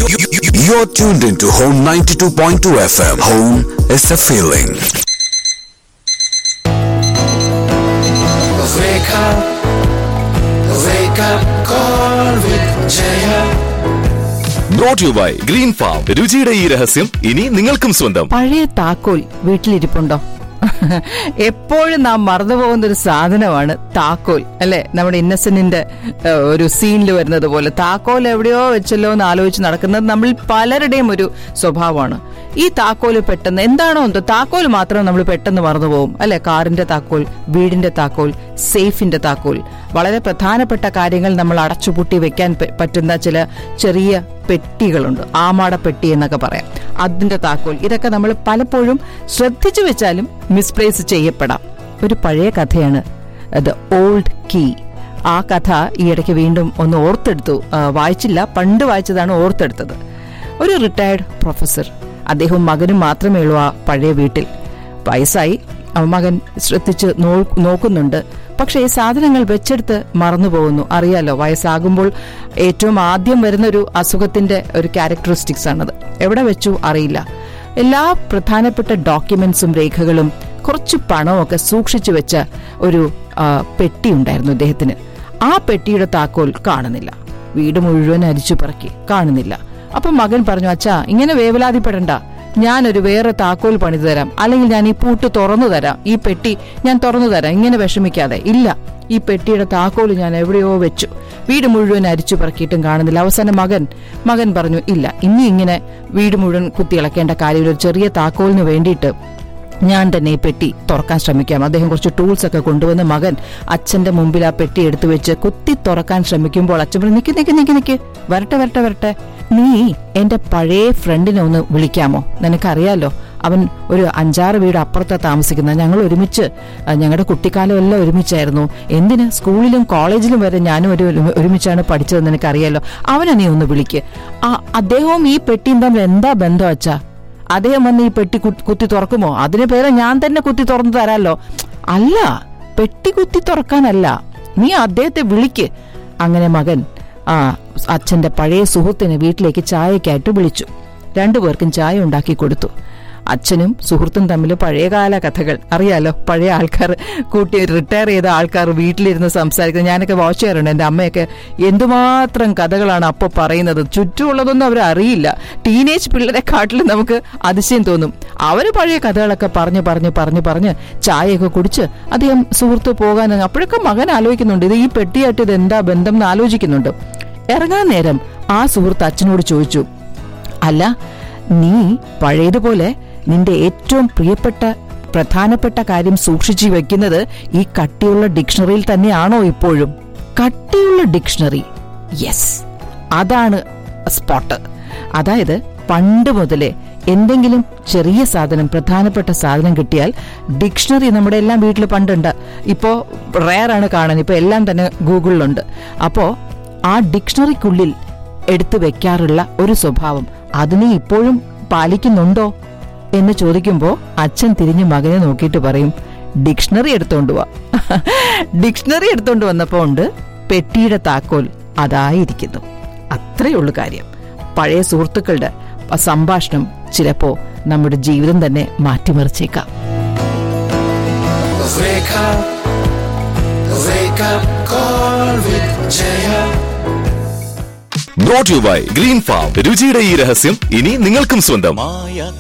You're tuned into Home 92.2 FM. Home is a feeling. Wake up, wake up, call with Jaya. Brought you by Green Farm രുചിയുടെ ഈ രഹസ്യം ഇനി നിങ്ങൾക്കും സ്വന്തം പഴയ താക്കോൽ വീട്ടിലിരിപ്പുണ്ടോ എപ്പോഴും നാം മറന്നുപോകുന്ന ഒരു സാധനമാണ് താക്കോൽ അല്ലെ നമ്മുടെ ഇന്നസെന്റിന്റെ ഏഹ്, ഒരു സീനിൽ വരുന്നത് പോലെ താക്കോൽ എവിടെയോ വെച്ചല്ലോ എന്ന് ആലോചിച്ച് നടക്കുന്നത് നമ്മൾ പലരുടെയും ഒരു സ്വഭാവമാണ് ഈ താക്കോൽ പെട്ടെന്ന് എന്താണോ എന്തോ താക്കോൽ മാത്രം നമ്മൾ പെട്ടെന്ന് മറന്നുപോകും അല്ലെ കാറിന്റെ താക്കോൽ വീടിന്റെ താക്കോൽ സേഫിന്റെ താക്കോൽ വളരെ പ്രധാനപ്പെട്ട കാര്യങ്ങൾ നമ്മൾ അടച്ചുപൂട്ടി വെക്കാൻ പ- പറ്റുന്ന ചില ചെറിയ പെട്ടികളുണ്ട് ആമാട പെട്ടി എന്നൊക്കെ പറയാം അതിന്റെ താക്കോൽ ഇതൊക്കെ നമ്മൾ പലപ്പോഴും ശ്രദ്ധിച്ചു വെച്ചാലും മിസ്പ്ലേസ് ചെയ്യപ്പെടാം ഒരു പഴയ കഥയാണ് ദ ഓൾഡ് കീ ആ കഥ ഈ ഇടയ്ക്ക് വീണ്ടും ഒന്ന് ഓർത്തെടുത്തു ആ, വായിച്ചില്ല പണ്ട് വായിച്ചതാണ് ഓർത്തെടുത്തത് ഒരു റിട്ടയർഡ് പ്രൊഫസർ അദ്ദേഹവും മകനും മാത്രമേ ഉള്ളൂ ആ പഴയ വീട്ടിൽ വയസ്സായി ആ മകൻ ശ്രദ്ധിച്ച് നോ- നോക്കുന്നുണ്ട് പക്ഷേ ഈ സാധനങ്ങൾ വെച്ചെടുത്ത് മറന്നു പോകുന്നു അറിയാലോ വയസ്സാകുമ്പോൾ ഏറ്റവും ആദ്യം വരുന്ന ഒരു അസുഖത്തിന്റെ ഒരു ക്യാരക്ടറിസ്റ്റിക്സ് ആണത് എവിടെ വെച്ചു അറിയില്ല എല്ലാ പ്രധാനപ്പെട്ട ഡോക്യുമെന്റ്സും രേഖകളും കുറച്ച് പണമൊക്കെ സൂക്ഷിച്ചു വെച്ച ഒരു ആ, പെട്ടി ഉണ്ടായിരുന്നു അദ്ദേഹത്തിന് ആ പെട്ടിയുടെ താക്കോൽ കാണുന്നില്ല വീട് മുഴുവൻ അരിച്ചു പറക്കി കാണുന്നില്ല അപ്പൊ മകൻ പറഞ്ഞു അച്ഛാ ഇങ്ങനെ വേവലാതിപ്പെടണ്ട ഞാനൊരു വേറെ താക്കോൽ പണിതു തരാം അല്ലെങ്കിൽ ഞാൻ ഈ പൂട്ട് തുറന്നു തരാം ഈ പെട്ടി ഞാൻ തുറന്നു തരാം ഇങ്ങനെ വിഷമിക്കാതെ ഇല്ല ഈ പെട്ടിയുടെ താക്കോൽ ഞാൻ എവിടെയോ വെച്ചു വീട് മുഴുവൻ അരിച്ചു പറക്കിയിട്ടും കാണുന്നില്ല അവസാനം മകൻ മകൻ പറഞ്ഞു ഇല്ല ഇനി ഇങ്ങനെ വീട് മുഴുവൻ കുത്തി ഇളക്കേണ്ട കാര്യമില്ല ഒരു ചെറിയ താക്കോലിന് വേണ്ടിയിട്ട് ഞാൻ തന്നെ ഈ പെട്ടി തുറക്കാൻ ശ്രമിക്കാം അദ്ദേഹം കുറച്ച് ടൂൾസ് ഒക്കെ കൊണ്ടുവന്ന് മകൻ അച്ഛന്റെ മുമ്പിൽ ആ പെട്ടി എടുത്തു വെച്ച് കുത്തി തുറക്കാൻ ശ്രമിക്കുമ്പോൾ അച്ഛൻ പറഞ്ഞു നിക്ക് നിക്ക് നിക്ക് നിക്ക് വരട്ടെ വരട്ടെ വരട്ടെ നീ എന്റെ പഴയ ഫ്രണ്ടിനെ ഒന്ന് വിളിക്കാമോ നിനക്കറിയാലോ അവൻ ഒരു അഞ്ചാറ് വീട് അപ്പുറത്താ താമസിക്കുന്നത് ഞങ്ങൾ ഒരുമിച്ച് ആ, ഞങ്ങളുടെ കുട്ടിക്കാലം എല്ലാം ഒരുമിച്ചായിരുന്നു എന്തിന് സ്കൂളിലും കോളേജിലും വരെ ഞാനും ഒരു ഒരുമി- ഒരുമിച്ചാണ് പഠിച്ചത് നിനക്കറിയാലോ അവനെ നീ ഒന്ന് വിളിക്ക് ആ അദ്ദേഹവും ഈ പെട്ടിയും തമ്മിൽ എന്താ ബന്ധം അച്ഛാ അദ്ദേഹം വന്ന് ഈ പെട്ടി കു- കുത്തി തുറക്കുമോ അതിന് പേരെ ഞാൻ തന്നെ കുത്തി തുറന്നു തരാമല്ലോ അല്ല പെട്ടി കുത്തി തുറക്കാനല്ല നീ അദ്ദേഹത്തെ വിളിക്ക് അങ്ങനെ മകൻ ആ അച്ഛന്റെ പഴയ സുഹൃത്തിനെ വീട്ടിലേക്ക് ചായക്കായിട്ട് വിളിച്ചു രണ്ടുപേർക്കും ചായ ഉണ്ടാക്കി കൊടുത്തു അച്ഛനും സുഹൃത്തും തമ്മിൽ പഴയകാല കഥകൾ അറിയാലോ പഴയ ആൾക്കാർ കൂട്ടി റിട്ടയർ ചെയ്ത ആൾക്കാർ വീട്ടിലിരുന്ന് സംസാരിക്കുന്നത് ഞാനൊക്കെ വാച്ച് ചെയ്യാറുണ്ട് എൻ്റെ അമ്മയൊക്കെ എന്തുമാത്രം കഥകളാണ് അപ്പോൾ പറയുന്നത് ചുറ്റുമുള്ളതൊന്നും അവർ അറിയില്ല ടീനേജ് പിള്ളേരെ കാട്ടിലും നമുക്ക് അതിശയം തോന്നും അവർ പഴയ കഥകളൊക്കെ പറഞ്ഞു പറഞ്ഞു പറഞ്ഞു പറഞ്ഞ് ചായയൊക്കെ കുടിച്ച് അദ്ദേഹം സുഹൃത്ത് പോകാൻ അപ്പോഴൊക്കെ മകൻ ആലോചിക്കുന്നുണ്ട് ഇത് ഈ പെട്ടിയായിട്ട് ഇത് എന്താ ബന്ധം എന്ന് ആലോചിക്കുന്നുണ്ട് ഇറങ്ങാൻ നേരം ആ സുഹൃത്ത് അച്ഛനോട് ചോദിച്ചു അല്ല നീ പഴയതുപോലെ നിന്റെ ഏറ്റവും പ്രിയപ്പെട്ട പ്രധാനപ്പെട്ട കാര്യം സൂക്ഷിച്ചു വെക്കുന്നത് ഈ കട്ടിയുള്ള ഡിക്ഷണറിയിൽ തന്നെയാണോ ഇപ്പോഴും കട്ടിയുള്ള ഡിക്ഷണറി യെസ് അതാണ് സ്പോട്ട് അതായത് പണ്ട് മുതലേ എന്തെങ്കിലും ചെറിയ സാധനം പ്രധാനപ്പെട്ട സാധനം കിട്ടിയാൽ ഡിക്ഷണറി നമ്മുടെ എല്ലാം വീട്ടിൽ പണ്ടുണ്ട് ഇപ്പോ റയറാണ് കാണാൻ ഇപ്പൊ എല്ലാം തന്നെ ഗൂഗിളിലുണ്ട് അപ്പോ ആ ഡിക്ഷണറിക്കുള്ളിൽ എടുത്തു വെക്കാറുള്ള ഒരു സ്വഭാവം അതിനെ ഇപ്പോഴും പാലിക്കുന്നുണ്ടോ എന്ന് ചോദിക്കുമ്പോ അച്ഛൻ തിരിഞ്ഞ് മകനെ നോക്കിയിട്ട് പറയും ഡിക്ഷണറി എടുത്തോണ്ട് വാ ഡിക്ഷണറി എടുത്തോണ്ട് വന്നപ്പോ ഉണ്ട് പെട്ടിയുടെ താക്കോൽ അതായിരിക്കുന്നു അത്രയുള്ളു കാര്യം പഴയ സുഹൃത്തുക്കളുടെ സംഭാഷണം ചിലപ്പോ നമ്മുടെ ജീവിതം തന്നെ മാറ്റിമറിച്ചേക്കാം Wake up, wake up, call with Jaya. Brought you by Green Farm രുചിയുടെ ഈ രഹസ്യം ഇനി നിങ്ങൾക്കും സ്വന്തം മായ